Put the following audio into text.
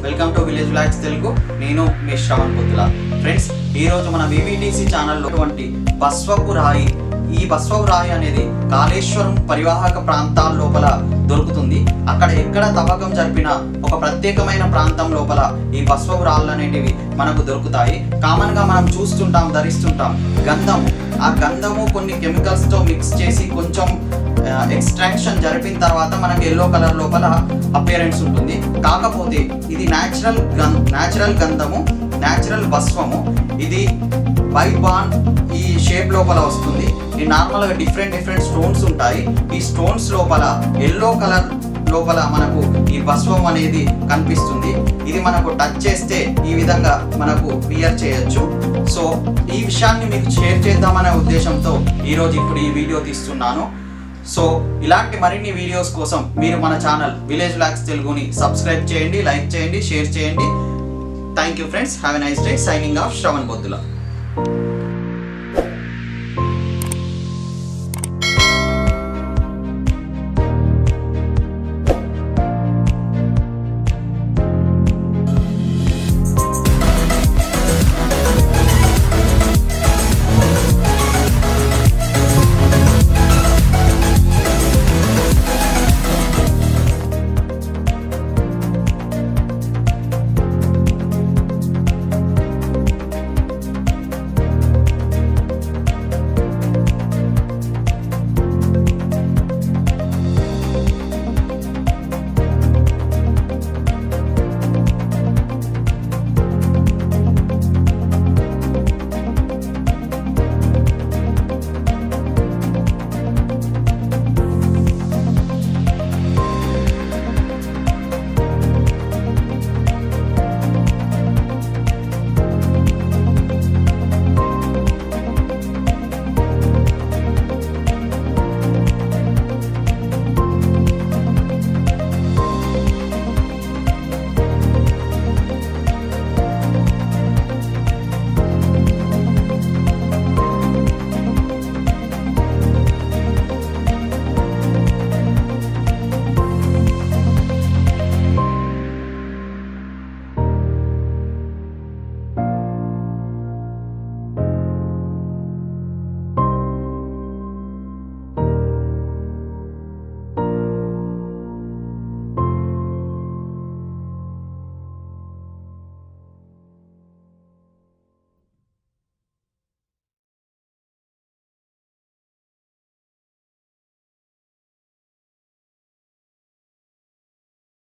welcome to village blogs Telugu నేను మీ శ్రవణ్ పొత్తుల ఫ్రెండ్స్ ఈ రోజు మన వివిటిసి ఛానల్లో వంటి బస్వపు రాయి ఈ బస్వపు రాయి అనేది కాళేశ్వరం పరివాహక ప్రాంతాల లోపల దొరుకుతుంది అక్కడ ఎక్కడ తవ్వకం జరిపిన ఒక ప్రత్యేకమైన ప్రాంతం లోపల ఈ బస్వపు రాళ్ళు అనేటివి మనకు దొరుకుతాయి కామన్ గా మనం చూస్తుంటాం ధరిస్తుంటాం గంధము ఆ గంధము కొన్ని కెమికల్స్ తో మిక్స్ చేసి కొంచెం ఎక్స్ట్రాక్షన్ జరిపిన తర్వాత మనకి ఎల్లో కలర్ లోపల అపియరెన్స్ ఉంటుంది కాకపోతే ఇది న్యాచురల్ గన్ న్యాచురల్ గంధము న్యాచురల్ భస్వము ఇది వైట్ బాన్ ఈ షేప్ లోపల వస్తుంది ఈ నార్మల్గా డిఫరెంట్ డిఫరెంట్ స్టోన్స్ ఉంటాయి ఈ స్టోన్స్ లోపల ఎల్లో కలర్ లోపల మనకు ఈ భస్వం అనేది కనిపిస్తుంది ఇది మనకు టచ్ చేస్తే ఈ విధంగా మనకు వియర్ చేయొచ్చు సో ఈ విషయాన్ని మీకు షేర్ చేద్దామనే ఉద్దేశంతో ఈరోజు ఇప్పుడు ఈ వీడియో తీస్తున్నాను సో ఇలాంటి మరిన్ని వీడియోస్ కోసం మీరు మన ఛానల్ విలేజ్ బ్లాగ్స్ తెలుగుని సబ్స్క్రైబ్ చేయండి లైక్ చేయండి షేర్ చేయండి thank you friends have a nice day signing off Shravan Boddula